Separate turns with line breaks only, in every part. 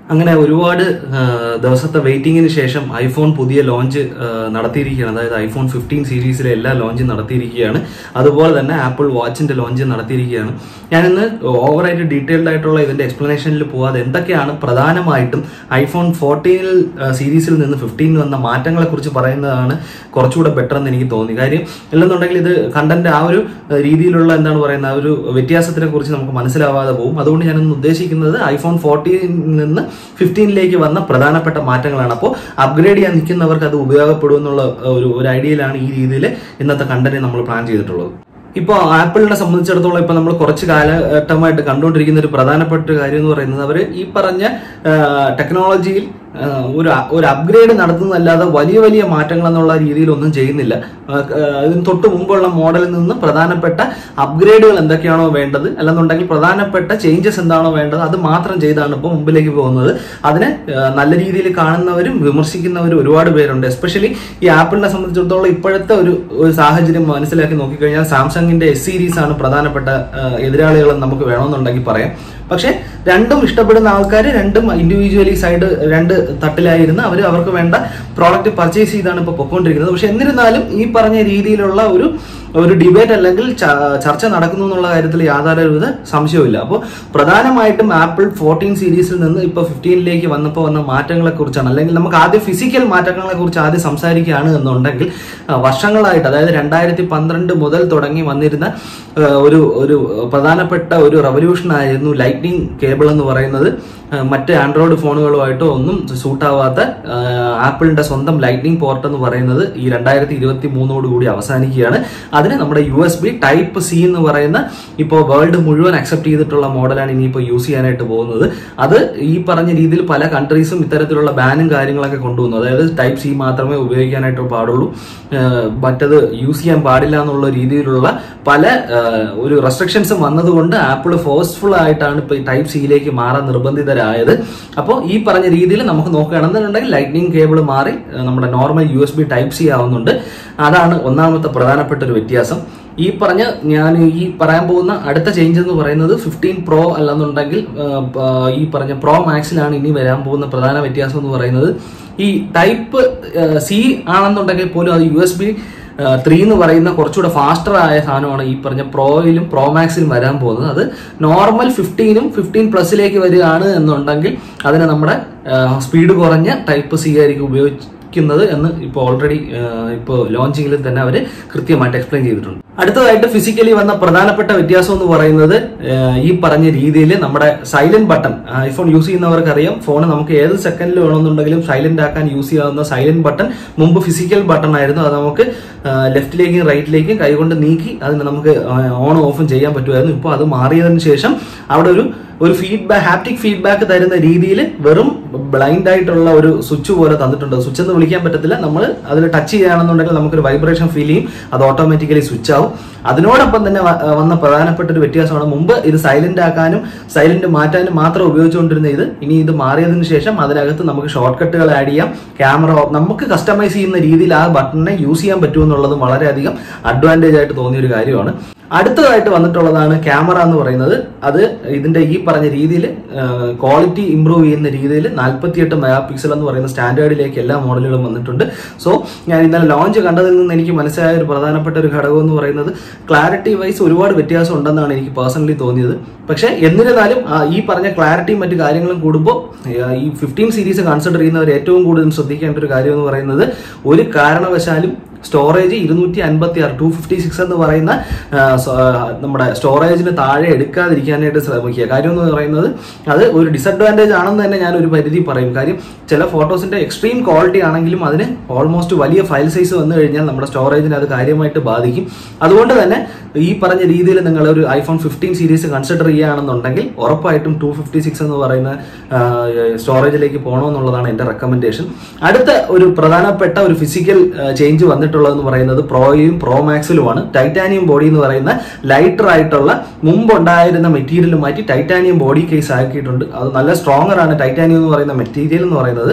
അങ്ങനെ ഒരുപാട് ആ, ദിവസത്തെ വെയിറ്റിംഗിന് ശേഷം ഐഫോൺ പുതിയ ലോഞ്ച് ആ, നടത്തിയിരിക്കുകയാണ് അതായത് ഐഫോൺ ഫിഫ്റ്റീൻ സീരീസിലെ എല്ലാ ലോഞ്ചും നടത്തിയിരിക്കുകയാണ് അതുപോലെ തന്നെ ആപ്പിൾ വാച്ചിന്റെ ലോഞ്ച് നടത്തിയിരിക്കുകയാണ് ഞാനിന്ന് ഓവറായിട്ട് ഡീറ്റെയിൽഡ് ആയിട്ടുള്ള ഇതിന്റെ എക്സ്പ്ലനേഷനിൽ പോവാതെ എന്തൊക്കെയാണ് പ്രധാനമായിട്ടും ഐഫോൺ ഫോർട്ടീനിൽ സീരീസിൽ നിന്ന് ഫിഫ്റ്റീൻ വന്ന മാറ്റങ്ങളെ കുറിച്ച് പറയുന്നതാണ് കുറച്ചുകൂടെ ബെറ്റർ എന്ന് എനിക്ക് തോന്നി കാര്യം അല്ലെന്നുണ്ടെങ്കിൽ ഇത് കണ്ടന്റ് ആ ഒരു ആ, രീതിയിലുള്ള എന്താണ് പറയുന്നത് ആ ഒരു വ്യത്യാസത്തിനെ കുറിച്ച് നമുക്ക് മനസ്സിലാവാതെ പോകും അതുകൊണ്ട് ഞാനിന്ന് ഉദ്ദേശിക്കുന്നത് ഐഫോൺ ഫോർട്ടീനിൽ നിന്ന് ഫിഫ്റ്റീനിലേക്ക് വന്ന പ്രധാനപ്പെട്ട മാറ്റങ്ങളാണ് അപ്പോൾ അപ്ഗ്രേഡ് ചെയ്യാൻ നിൽക്കുന്നവർക്ക് അത് ഉപയോഗപ്പെടും എന്നുള്ള ഒരു ഒരു ഐഡിയയിലാണ് ഈ രീതിയിൽ ഇന്നത്തെ കണ്ടന്റ് നമ്മൾ പ്ലാൻ ചെയ്തിട്ടുള്ളത് ഇപ്പോൾ ആപ്പിളിനെ സംബന്ധിച്ചിടത്തോളം ഇപ്പൊ നമ്മൾ കുറച്ച് കാലഘട്ടമായിട്ട് കണ്ടുകൊണ്ടിരിക്കുന്ന ഒരു പ്രധാനപ്പെട്ട ഒരു കാര്യം എന്ന് പറയുന്നത് അവർ ഈ പറഞ്ഞ ടെക്നോളജിയിൽ ഒരു ഒരു അപ്ഗ്രേഡ് നടത്തുന്നതല്ലാതെ വലിയ വലിയ മാറ്റങ്ങൾ എന്നുള്ള രീതിയിൽ ഒന്നും ചെയ്യുന്നില്ല ആ, ആ, ഇതിന് തൊട്ട് മുമ്പുള്ള മോഡലിൽ നിന്ന് പ്രധാനപ്പെട്ട അപ്ഗ്രേഡുകൾ എന്തൊക്കെയാണോ വേണ്ടത് അല്ലെന്നുണ്ടെങ്കിൽ പ്രധാനപ്പെട്ട ചേഞ്ചസ് എന്താണോ വേണ്ടത് അത് മാത്രം ചെയ്താണ് ഇപ്പോൾ മുമ്പിലേക്ക് പോകുന്നത് അതിനെ ആ, നല്ല രീതിയിൽ കാണുന്നവരും വിമർശിക്കുന്നവരും ഒരുപാട് പേരുണ്ട് എസ്പെഷ്യലി ഈ ആപ്പിളിനെ സംബന്ധിച്ചിടത്തോളം ഇപ്പോഴത്തെ ഒരു ഒരു സാഹചര്യം മനസ്സിലാക്കി നോക്കിക്കഴിഞ്ഞാൽ സാംസങ്ങിന്റെ എസ് സീരീസ് ആണ് പ്രധാനപ്പെട്ട ആ, എതിരാളികളെന്ന് നമുക്ക് വേണമെന്നുണ്ടെങ്കിൽ പറയാം പക്ഷെ രണ്ടും ഇഷ്ടപ്പെടുന്ന ആൾക്കാർ രണ്ടും ഇൻഡിവിജ്വലി സൈഡ് രണ്ട് തട്ടിലായിരുന്ന് അവർ അവർക്ക് വേണ്ട പ്രോഡക്റ്റ് പർച്ചേസ് ചെയ്താണ് ഇപ്പോൾ പൊക്കോണ്ടിരിക്കുന്നത് പക്ഷെ എന്നിരുന്നാലും ഈ പറഞ്ഞ രീതിയിലുള്ള ഒരു ഒരു ഡിബേറ്റ് അല്ലെങ്കിൽ ച- ചർച്ച നടക്കുന്നു എന്നുള്ള കാര്യത്തിൽ യാതൊരുവിധ സംശയവുമില്ല അപ്പോൾ പ്രധാനമായിട്ടും ആപ്പിൾ ഫോർട്ടീൻ സീരീസിൽ നിന്ന് ഇപ്പോൾ ഫിഫ്റ്റീനിലേക്ക് വന്നപ്പോൾ വന്ന മാറ്റങ്ങളെ കുറിച്ചാണ് അല്ലെങ്കിൽ നമുക്ക് ആദ്യം ഫിസിക്കൽ മാറ്റങ്ങളെ കുറിച്ച് ആദ്യം സംസാരിക്കുകയാണ് എന്നുണ്ടെങ്കിൽ ആ, വർഷങ്ങളായിട്ട് അതായത് രണ്ടായിരത്തി പന്ത്രണ്ട് മുതൽ തുടങ്ങി വന്നിരുന്ന ആ, ഒരു ഒരു പ്രധാനപ്പെട്ട ഒരു റവല്യൂഷൻ ആയിരുന്നു ലൈറ്റ്നിങ് കേബിൾ എന്ന് പറയുന്നത് ആ, മറ്റ് ആൻഡ്രോയിഡ് ഫോണുകളുമായിട്ടോ ഒന്നും സൂട്ടാവാത്ത ആപ്പിളിന്റെ സ്വന്തം ലൈറ്റ്നിങ് പോർട്ട് എന്ന് പറയുന്നത് ഈ രണ്ടായിരത്തി ഇരുപത്തി മൂന്നോട് കൂടി അവസാനിക്കുകയാണ് അതിന് നമ്മുടെ U S B type C എന്ന് പറയുന്ന ഇപ്പോൾ വേൾഡ് മുഴുവൻ അക്സെപ്റ്റ് ചെയ്തിട്ടുള്ള മോഡലാണ് ഇനിയിപ്പോൾ യൂസ് ചെയ്യാനായിട്ട് പോകുന്നത് അത് ഈ പറഞ്ഞ രീതിയിൽ പല കൺട്രീസും ഇത്തരത്തിലുള്ള ബാനും കാര്യങ്ങളൊക്കെ കൊണ്ടുവന്നു അതായത് ടൈപ്പ് സി മാത്രമേ ഉപയോഗിക്കാനായിട്ട് പാടുള്ളൂ ഏഹ് മറ്റത് യൂസ് ചെയ്യാൻ പാടില്ല എന്നുള്ള രീതിയിലുള്ള പല ഏഹ് ഒരു റെസ്ട്രിക്ഷൻസും വന്നതുകൊണ്ട് ആപ്പിൾ ഫോഴ്സ്ഫുൾ ആയിട്ടാണ് ഇപ്പോൾ ഈ ടൈപ്പ് സിയിലേക്ക് മാറാൻ നിർബന്ധിതരായത് അപ്പോൾ ഈ പറഞ്ഞ രീതിയിൽ നമുക്ക് നോക്കുകയാണെന്നുണ്ടെങ്കിൽ ലൈറ്റ്നിങ് കേബിൾ മാറി ഏഹ് നമ്മുടെ normal U S B type C ആവുന്നുണ്ട് അതാണ് ഒന്നാമത്തെ പ്രധാനപ്പെട്ട ഒരു വ്യത്യാസം ഈ പറഞ്ഞ ഞാൻ ഈ പറയാൻ പോകുന്ന അടുത്ത ചേഞ്ച് എന്ന് പറയുന്നത് ഫിഫ്റ്റീൻ പ്രോ അല്ലെന്നുണ്ടെങ്കിൽ ആ, പ- ഈ പറഞ്ഞ പ്രോ മാക്സിലാണ് ഇനി വരാൻ പോകുന്ന പ്രധാന വ്യത്യാസം എന്ന് പറയുന്നത് ഈ ടൈപ്പ് സി ആണെന്നുണ്ടെങ്കിൽ പോലും അത് യു എസ് ബി ത്രീ എന്ന് പറയുന്ന കുറച്ചുകൂടെ ഫാസ്റ്റർ ആയ സാധനമാണ് ഈ പറഞ്ഞ പ്രോയിലും പ്രോ മാക്സിലും വരാൻ പോകുന്നത് അത് നോർമൽ ഫിഫ്റ്റീനും ഫിഫ്റ്റീൻ പ്ലസിലേക്ക് വരികയാണ് എന്നുണ്ടെങ്കിൽ അതിന് നമ്മുടെ സ്പീഡ് കുറഞ്ഞ ടൈപ്പ് സി ആയിരിക്കും ഉപയോഗിച്ച് ക്കുന്നത് എന്ന് ഇപ്പോൾ ഓൾറെഡി ഇപ്പോൾ ലോഞ്ചിങ്ങിൽ തന്നെ അവർ കൃത്യമായിട്ട് എക്സ്പ്ലെയിൻ ചെയ്തിട്ടുണ്ട് അടുത്തതായിട്ട് ഫിസിക്കലി വന്ന പ്രധാനപ്പെട്ട വ്യത്യാസം എന്ന് പറയുന്നത് ഏഹ്, ഈ പറഞ്ഞ രീതിയിൽ നമ്മുടെ സൈലന്റ് ബട്ടൺ ഐഫോൺ യൂസ് ചെയ്യുന്നവർക്ക് അറിയാം ഫോൺ നമുക്ക് ഏത് സെക്കൻഡിൽ വേണമെന്നുണ്ടെങ്കിലും സൈലന്റ് ആക്കാൻ യൂസ് ചെയ്യാവുന്ന സൈലന്റ് ബട്ടൺ മുമ്പ് ഫിസിക്കൽ ബട്ടൺ ആയിരുന്നു അത് നമുക്ക് ലെഫ്റ്റിലേക്കും റൈറ്റിലേക്കും കൈകൊണ്ട് നീക്കി അതിന് നമുക്ക് ഓൺ ഓഫും ചെയ്യാൻ പറ്റുമായിരുന്നു ഇപ്പോൾ അത് മാറിയതിനു ശേഷം അവിടെ ഒരു ഒരു ഫീഡ്ബാക്ക് ഹാപ്റ്റിക് ഫീഡ്ബാക്ക് തരുന്ന രീതിയിൽ വെറും ബ്ലൈൻഡ് ആയിട്ടുള്ള ഒരു സ്വിച്ച് പോലെ തന്നിട്ടുണ്ട് സ്വിച്ച് എന്ന് വിളിക്കാൻ പറ്റത്തില്ല നമ്മൾ അതിൽ ടച്ച് ചെയ്യുകയാണെന്നുണ്ടെങ്കിൽ നമുക്കൊരു വൈബ്രേഷൻ ഫീൽ ചെയ്യും അത് ഓട്ടോമാറ്റിക്കലി സ്വിച്ച് ആവും അതിനോടൊപ്പം തന്നെ വ- വന്ന പ്രധാനപ്പെട്ട ഒരു വ്യത്യാസമാണ് മുമ്പ് ഇത് സൈലന്റ് ആക്കാനും സൈലന്റ് മാറ്റാനും മാത്രം ഉപയോഗിച്ചുകൊണ്ടിരുന്ന ഇത് ഇനി ഇത് മാറിയതിനു ശേഷം അതിനകത്ത് നമുക്ക് ഷോർട്ട് കട്ടുകൾ ആഡ് ചെയ്യാം ക്യാമറ നമുക്ക് കസ്റ്റമൈസ് ചെയ്യുന്ന രീതിയിൽ ആ ബട്ടണിനെ യൂസ് ചെയ്യാൻ പറ്റുമെന്നുള്ളതും വളരെയധികം അഡ്വാൻറ്റേജ് ആയിട്ട് തോന്നിയ ഒരു കാര്യമാണ് അടുത്തതായിട്ട് വന്നിട്ടുള്ളതാണ് ക്യാമറ എന്ന് പറയുന്നത് അത് ഇതിന്റെ ഈ പറഞ്ഞ രീതിയിൽ ക്വാളിറ്റി ഇംപ്രൂവ് ചെയ്യുന്ന രീതിയിൽ നാൽപ്പത്തിയെട്ട് മെഗാ പിക്സൽ എന്ന് പറയുന്ന സ്റ്റാൻഡേർഡിലേക്ക് എല്ലാ മോഡലുകളും വന്നിട്ടുണ്ട് സോ ഞാൻ ഇന്നലെ ലോഞ്ച് കണ്ടതിൽ നിന്ന് എനിക്ക് മനസ്സിലായ ഒരു പ്രധാനപ്പെട്ട ഒരു ഘടകം എന്ന് പറയുന്നത് ക്ലാരിറ്റി വൈസ് ഒരുപാട് വ്യത്യാസം ഉണ്ടെന്നാണ് എനിക്ക് പേഴ്സണലി തോന്നിയത് പക്ഷേ എന്നിരുന്നാലും ആ, ഈ പറഞ്ഞ ക്ലാരിറ്റിയും മറ്റു കാര്യങ്ങളും കൂടുമ്പോൾ ഈ ഫിഫ്റ്റീൻ സീരീസ് കൺസിഡർ ചെയ്യുന്നവർ ഏറ്റവും കൂടുതൽ ശ്രദ്ധിക്കേണ്ട ഒരു കാര്യം എന്ന് പറയുന്നത് ഒരു കാരണവശാലും സ്റ്റോറേജ് ഇരുന്നൂറ്റി അൻപത്തി ആറ് ടു ഫിഫ്റ്റി സിക്സ് എന്ന് പറയുന്ന ആ, സ- ആ, നമ്മുടെ സ്റ്റോറേജിന് താഴെ എടുക്കാതിരിക്കാനായിട്ട് ശ്രമിക്കുക കാര്യം എന്ന് പറയുന്നത് അത് ഒരു ഡിസഡ്വാൻറ്റേജ് ആണെന്ന് തന്നെ ഞാൻ ഒരു പരിധി പറയും കാര്യം ചില ഫോട്ടോസിന്റെ എക്സ്ട്രീം ക്വാളിറ്റി ആണെങ്കിലും അതിന് ഓൾമോസ്റ്റ് വലിയ ഫയൽ സൈസ് വന്നു കഴിഞ്ഞാൽ നമ്മുടെ സ്റ്റോറേജിനെ അത് കാര്യമായിട്ട് ബാധിക്കും അതുകൊണ്ട് തന്നെ ഈ പറഞ്ഞ രീതിയിൽ നിങ്ങൾ ഒരു ഐഫോൺ ഫിഫ്റ്റീൻ സീരീസ് കൺസിഡർ ചെയ്യുകയാണെന്നുണ്ടെങ്കിൽ ഉറപ്പായിട്ടും ടു ഫിഫ്റ്റി സിക്സ് എന്ന് പറയുന്ന സ്റ്റോറേജിലേക്ക് പോകണമെന്നുള്ളതാണ് എൻ്റെ റെക്കമെൻഡേഷൻ അടുത്ത ഒരു പ്രധാനപ്പെട്ട ഒരു ഫിസിക്കൽ ചേഞ്ച് വന്നിട്ടുള്ളതെന്ന് പറയുന്നത് പ്രോയും പ്രോ മാക്സിലുമാണ് ടൈറ്റാനിയം ബോഡി എന്ന് പറയുന്ന ലൈറ്റർ ആയിട്ടുള്ള മുമ്പ് ഉണ്ടായിരുന്ന മെറ്റീരിയൽ മാറ്റി ടൈറ്റാനിയം ബോഡി കേസ് ആക്കിയിട്ടുണ്ട് അത് നല്ല സ്ട്രോങ്ങർ ആണ് ടൈറ്റാനിയം എന്ന് പറയുന്ന മെറ്റീരിയൽ എന്ന് പറയുന്നത്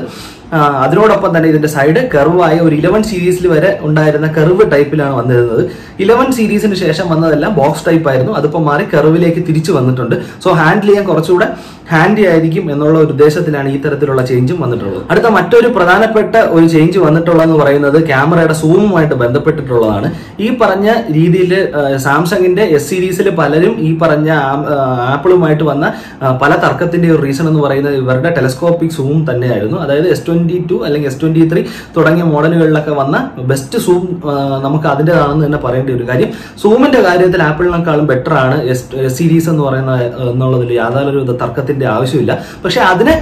ആ, അതിനോടൊപ്പം തന്നെ ഇതിന്റെ സൈഡ് കർവായ ഒരു ഇലവൻ സീരീസിൽ വരെ ഉണ്ടായിരുന്ന കർവ് ടൈപ്പിലാണ് വന്നിരുന്നത് ഇലവൻ സീരീസിന് ശേഷം വന്നതെല്ലാം ബോക്സ് ടൈപ്പ് ആയിരുന്നു അതിപ്പോൾ മാറി കർവിലേക്ക് തിരിച്ചു വന്നിട്ടുണ്ട് സോ ഹാൻഡിൽ ചെയ്യാൻ കുറച്ചുകൂടെ ഹാൻഡി ആയിരിക്കും എന്നുള്ള ഒരു ഉദ്ദേശത്തിലാണ് ഈ തരത്തിലുള്ള ചേഞ്ചും വന്നിട്ടുള്ളത് അടുത്ത മറ്റൊരു പ്രധാനപ്പെട്ട ഒരു ചേഞ്ച് വന്നിട്ടുള്ളതെന്ന് പറയുന്നത് ക്യാമറയുടെ സൂമുമായിട്ട് ബന്ധപ്പെട്ടിട്ടുള്ളതാണ് ഈ പറഞ്ഞ രീതിയിൽ സാംസങ്ങിന്റെ എസ് സീരീസിൽ പലരും ഈ പറഞ്ഞ ആ- ആ, ആപ്പിളുമായിട്ട് വന്ന ആ, പല തർക്കത്തിന്റെ ഒരു റീസൺ എന്ന് പറയുന്നത് ഇവരുടെ ടെലസ്കോപ്പിക് സൂം തന്നെയായിരുന്നു അതായത് എസ് ട്വന്റി ടു അല്ലെങ്കിൽ എസ് ട്വന്റി ത്രീ തുടങ്ങിയ മോഡലുകളിലൊക്കെ വന്ന ബെസ്റ്റ് സൂം നമുക്ക് അതിൻ്റെതാണെന്ന് തന്നെ പറയേണ്ട ഒരു കാര്യം സൂമിന്റെ കാര്യത്തിൽ ആപ്പിളിനേക്കാളും ബെറ്റർ ആണ് എസ് സീരീസ് എന്ന് പറയുന്ന ആ, എന്നുള്ളതിൽ യാതൊരു വിധ തർക്കത്തിന്റെ ആവശ്യമില്ല പക്ഷെ അതിനെ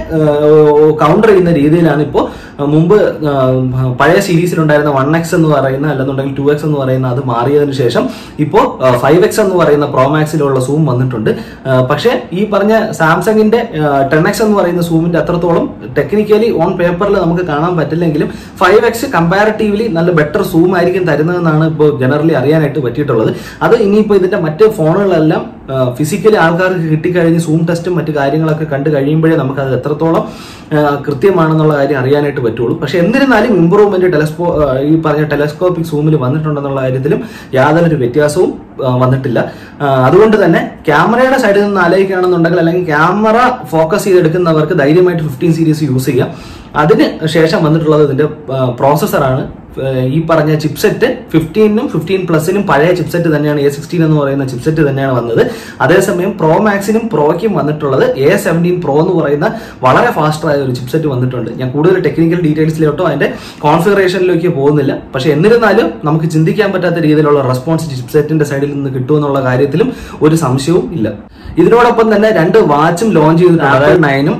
കൗണ്ടർ ചെയ്യുന്ന രീതിയിലാണ് ഇപ്പോൾ മുമ്പ് ആ, പഴയ സീരീസിലുണ്ടായിരുന്ന വൺ എക്സ് എന്ന് പറയുന്ന അല്ലെന്നുണ്ടെങ്കിൽ ടു എക്സ് എന്ന് പറയുന്ന അത് മാറിയതിനു ശേഷം ഇപ്പോൾ ഫൈവ് എക്സ് എന്ന് പറയുന്ന പ്രോമാക്സിലുള്ള സൂം വന്നിട്ടുണ്ട് ആ, പക്ഷേ ഈ പറഞ്ഞ സാംസങ്ങിന്റെ ടെൻ എക്സ് എന്ന് പറയുന്ന സൂമിന്റെ അത്രത്തോളം ടെക്നിക്കലി ഓൺ പേപ്പറിൽ നമുക്ക് കാണാൻ പറ്റില്ലെങ്കിലും ഫൈവ് എക്സ് കമ്പാരിറ്റീവ്ലി നല്ല ബെറ്റർ സൂം ആയിരിക്കും തരുന്നതെന്നാണ് ഇപ്പോൾ ജനറലി അറിയാനായിട്ട് പറ്റിയിട്ടുള്ളത് അത് ഇനിയിപ്പോൾ ഇതിന്റെ മറ്റ് ഫോണുകളെല്ലാം ഫിസിക്കലി ആൾക്കാർക്ക് കിട്ടിക്കഴിഞ്ഞ് സൂം ടെസ്റ്റും മറ്റു കാര്യങ്ങളൊക്കെ കണ്ടു കഴിയുമ്പോഴേ നമുക്ക് അത് എത്രത്തോളം ആ, കൃത്യമാണെന്നുള്ള കാര്യം അറിയാനായിട്ട് പറ്റുള്ളൂ പക്ഷെ എന്നിരുന്നാലും ഇമ്പ്രൂവ്മെന്റ് ടെലസ്കോ ആ, ഈ പറഞ്ഞ ടെലസ്കോപ്പിക് സൂമിൽ വന്നിട്ടുണ്ടെന്നുള്ള കാര്യത്തിലും യാതൊരു വ്യത്യാസവും ആ, വന്നിട്ടില്ല ആ, അതുകൊണ്ട് തന്നെ ക്യാമറയുടെ സൈഡിൽ നിന്ന് ആലോചിക്കുകയാണെന്നുണ്ടെങ്കിൽ അല്ലെങ്കിൽ ക്യാമറ ഫോക്കസ് ചെയ്തെടുക്കുന്നവർക്ക് ധൈര്യമായിട്ട് ഫിഫ്റ്റീൻ സീരീസ് യൂസ് ചെയ്യാം അതിന് ശേഷം വന്നിട്ടുള്ളത് ഇതിന്റെ പ്രോസസ്സറാണ് ഈ പറഞ്ഞ ചിപ്സെറ്റ് ഫിഫ്റ്റീനും ഫിഫ്റ്റീൻ പ്ലസിനും പഴയ ചിപ്സെറ്റ് തന്നെയാണ് എ സിക്സ്റ്റീൻ എന്ന് പറയുന്ന ചിപ്സെറ്റ് തന്നെയാണ് വന്നത് അതേസമയം പ്രോ മാക്സിനും പ്രോയ്ക്കും വന്നിട്ടുള്ളത് എ സെവൻറ്റീൻ പ്രോ എന്ന് പറയുന്ന വളരെ ഫാസ്റ്റർ ആയ ഒരു ചിപ്സെറ്റ് വന്നിട്ടുണ്ട് ഞാൻ കൂടുതൽ ടെക്നിക്കൽ ഡീറ്റെയിൽസിലോട്ടോ അതിന്റെ കോൺഫിഗറേഷനിലേക്ക് പോകുന്നില്ല പക്ഷെ എന്നിരുന്നാലും നമുക്ക് ചിന്തിക്കാൻ പറ്റാത്ത രീതിയിലുള്ള റെസ്പോൺസ് ചിപ്സെറ്റിന്റെ സൈഡിൽ നിന്ന് കിട്ടുമെന്നുള്ള കാര്യത്തിലും ഒരു സംശയവും ഇല്ല ഇതിനോടൊപ്പം തന്നെ രണ്ട് വാച്ചും ലോഞ്ച് ചെയ്തിട്ടുണ്ട് അതായത് നയനും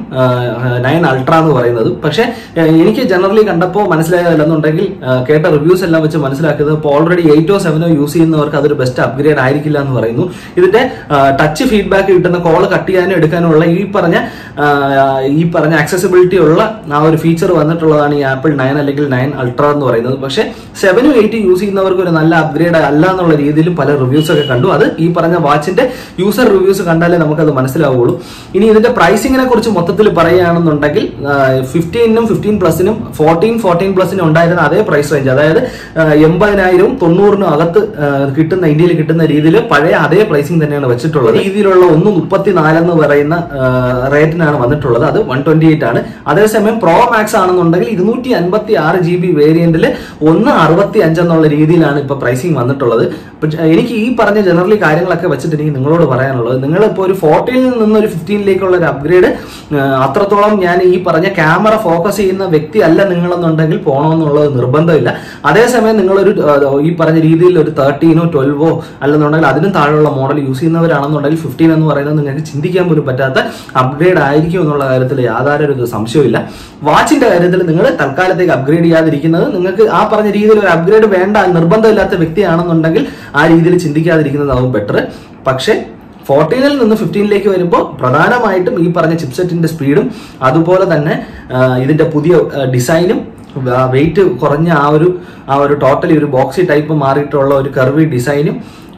നയൻ അൾട്ര എന്ന് പറയുന്നത് പക്ഷെ ഏഹ്, എനിക്ക് ജനറലി കണ്ടപ്പോൾ മനസ്സിലായതല്ലെന്നുണ്ടെങ്കിൽ ഏഹ്, കേട്ട റിവ്യൂസ് എല്ലാം വെച്ച് മനസ്സിലാക്കിയത് ഇപ്പോൾ ഓൾറെഡി എയ്റ്റോ സെവനോ യൂസ് ചെയ്യുന്നവർക്ക് അതൊരു ബെസ്റ്റ് അപ്ഗ്രേഡ് ആയിരിക്കില്ല എന്ന് പറയുന്നു ഇതിന്റെ ടച്ച് ഫീഡ്ബാക്ക് കിട്ടുന്ന കോൾ കട്ട് ചെയ്യാനും എടുക്കാനുള്ള ഈ പറഞ്ഞ ആ, ഈ പറഞ്ഞ ആക്സസിബിലിറ്റി ഉള്ള ആ ഒരു ഫീച്ചർ വന്നിട്ടുള്ളതാണ് ഈ ആപ്പിൾ നയൻ അല്ലെങ്കിൽ നയൻ അൾട്ര എന്ന് പറയുന്നത് പക്ഷേ സെവനും എയ്റ്റ് യൂസ് ചെയ്യുന്നവർക്ക് ഒരു നല്ല അപ്ഗ്രേഡ് അല്ല എന്നുള്ള രീതിയിൽ പല റിവ്യൂസ് ഒക്കെ കണ്ടു അത് ഈ പറഞ്ഞ വാച്ചിന്റെ യൂസർ റിവ്യൂസ് കണ്ടാലേ നമുക്കത് മനസ്സിലാവുള്ളൂ ഇനി ഇതിന്റെ പ്രൈസിങ്ങിനെ കുറിച്ച് മൊത്തത്തിൽ പറയുകയാണെന്നുണ്ടെങ്കിൽ ഫിഫ്റ്റീനും ഫിഫ്റ്റീൻ പ്ലസിനും ഫോർട്ടീൻ ഫോർട്ടീൻ പ്ലസിനും ഉണ്ടായിരുന്ന അതേ പ്രൈസ് റേഞ്ച് അതായത് ആ, എൺപതിനായിരവും തൊണ്ണൂറിനും അകത്ത് ആ, കിട്ടുന്ന ഇന്ത്യയിൽ കിട്ടുന്ന രീതിയിൽ പഴയ അതേ പ്രൈസിങ് തന്നെയാണ് വെച്ചിട്ടുള്ളത് ഈ രീതിയിലുള്ള ഒന്ന് മുപ്പത്തിനാലെന്ന് പറയുന്ന റേറ്റിനാണ് വന്നിട്ടുള്ളത് അത് വൺ ട്വന്റി എയ്റ്റ് ആണ് അതേസമയം പ്രോ മാക്സ് ആണെന്നുണ്ടെങ്കിൽ ഇരുന്നൂറ്റി അൻപത്തി ആറ് ജി ബി വേരിയന്റിൽ ഒന്ന് അറുപത്തി അഞ്ചെന്നുള്ള രീതിയിലാണ് ഇപ്പൊ പ്രൈസിങ് വന്നിട്ടുള്ളത് പക്ഷെ എനിക്ക് ഈ പറഞ്ഞ ജനറലി കാര്യങ്ങളൊക്കെ വെച്ചിട്ട് എനിക്ക് നിങ്ങളോട് പറയാനുള്ളത് നിങ്ങൾ ഇപ്പോൾ ഒരു ഫോർട്ടീനിൽ നിന്ന് ഒരു ഫിഫ്റ്റീനിലേക്കുള്ള ഒരു അപ്ഗ്രേഡ് അത്രത്തോളം ഞാൻ ഈ പറഞ്ഞ ക്യാമറ ഫോക്കസ് ചെയ്യുന്ന വ്യക്തി അല്ല നിങ്ങളെന്നുണ്ടെങ്കിൽ പോകണമെന്നുള്ളത് നിർബന്ധമില്ല അതേസമയം നിങ്ങളൊരു ആ, ഈ പറഞ്ഞ രീതിയിൽ ഒരു തേർട്ടീനോ ട്വൽവോ അല്ലെന്നുണ്ടെങ്കിൽ അതിനും താഴെയുള്ള മോഡൽ യൂസ് ചെയ്യുന്നവരാണെന്നുണ്ടെങ്കിൽ ഫിഫ്റ്റീൻ എന്ന് പറയുന്നത് നിങ്ങൾക്ക് ചിന്തിക്കാൻ പോലും പറ്റാത്ത അപ്ഗ്രേഡ് ആയിരിക്കും എന്നുള്ള കാര്യത്തിൽ യാതൊരു ഒരു സംശയമില്ല വാച്ചിന്റെ കാര്യത്തിൽ നിങ്ങൾ തൽക്കാലത്തേക്ക് അപ്ഗ്രേഡ് ചെയ്യാതിരിക്കുന്നത് നിങ്ങൾക്ക് ആ പറഞ്ഞ രീതിയിൽ ഒരു അപ്ഗ്രേഡ് വേണ്ട നിർബന്ധമില്ലാത്ത വ്യക്തിയാണെന്നുണ്ടെങ്കിൽ ആ രീതിയിൽ ചിന്തിക്കാതിരിക്കുന്നതാവും ബെറ്റർ പക്ഷേ ഫോർട്ടീനിൽ നിന്ന് ഫിഫ്റ്റീനിലേക്ക് വരുമ്പോൾ പ്രധാനമായിട്ടും ഈ പറഞ്ഞ ചിപ്സെറ്റിന്റെ സ്പീഡും അതുപോലെ തന്നെ ആ, ഇതിന്റെ പുതിയ ആ, ഡിസൈനും വെയിറ്റ് കുറഞ്ഞ ആ ഒരു ആ ഒരു ടോട്ടലി ഒരു ബോക്സി ടൈപ്പ് മാറിയിട്ടുള്ള ഒരു കർവി ഡിസൈനും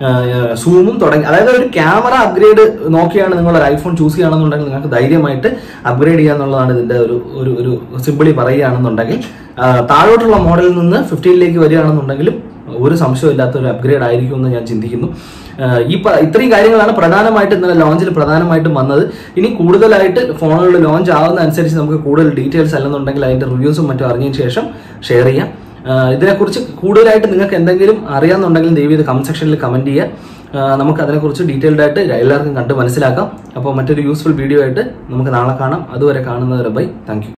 സൂമും തുടങ്ങി അതായത് ഒരു ക്യാമറ അപ്ഗ്രേഡ് നോക്കിയാണ് നിങ്ങൾ ഒരു ഐഫോൺ ചൂസ് ചെയ്യുകയാണെന്നുണ്ടെങ്കിൽ നിങ്ങൾക്ക് ധൈര്യമായിട്ട് അപ്ഗ്രേഡ് ചെയ്യാന്നുള്ളതാണ് ഇതിന്റെ ഒരു ഒരു ഒരു സിമ്പിളി പറയുകയാണെന്നുണ്ടെങ്കിൽ ആ, താഴോട്ടുള്ള മോഡലിൽ നിന്ന് ഫിഫ്റ്റീനിലേക്ക് വരികയാണെന്നുണ്ടെങ്കിലും ഒരു സംശയമില്ലാത്ത ഒരു അപ്ഗ്രേഡ് ആയിരിക്കും എന്ന് ഞാൻ ചിന്തിക്കുന്നു ആ, ഈ പ- ഇത്രയും കാര്യങ്ങളാണ് പ്രധാനമായിട്ട് ഇന്നലെ ലോഞ്ചിൽ പ്രധാനമായിട്ടും വന്നത് ഇനി കൂടുതലായിട്ട് ഫോണുകൾ ലോഞ്ച് ആവുന്ന അനുസരിച്ച് നമുക്ക് കൂടുതൽ ഡീറ്റെയിൽസ് അല്ലെന്നുണ്ടെങ്കിൽ അതിന്റെ റിവ്യൂസും മറ്റും അറിഞ്ഞതിന് ശേഷം ഷെയർ ചെയ്യാം ആ, ഇതിനെക്കുറിച്ച് കൂടുതലായിട്ട് നിങ്ങൾക്ക് എന്തെങ്കിലും അറിയാമെന്നുണ്ടെങ്കിൽ ദയവ് ഇത് കമന്റ് സെക്ഷനിൽ കമന്റ് ചെയ്യുക ആ, നമുക്ക് അതിനെക്കുറിച്ച് ഡീറ്റെയിൽഡ് ആയിട്ട് എല്ലാവർക്കും കണ്ട് മനസ്സിലാക്കാം അപ്പോൾ മറ്റൊരു യൂസ്ഫുൾ വീഡിയോ ആയിട്ട് നമുക്ക് നാളെ കാണാം അതുവരെ കാണുന്നവരെ ബൈ താങ്ക്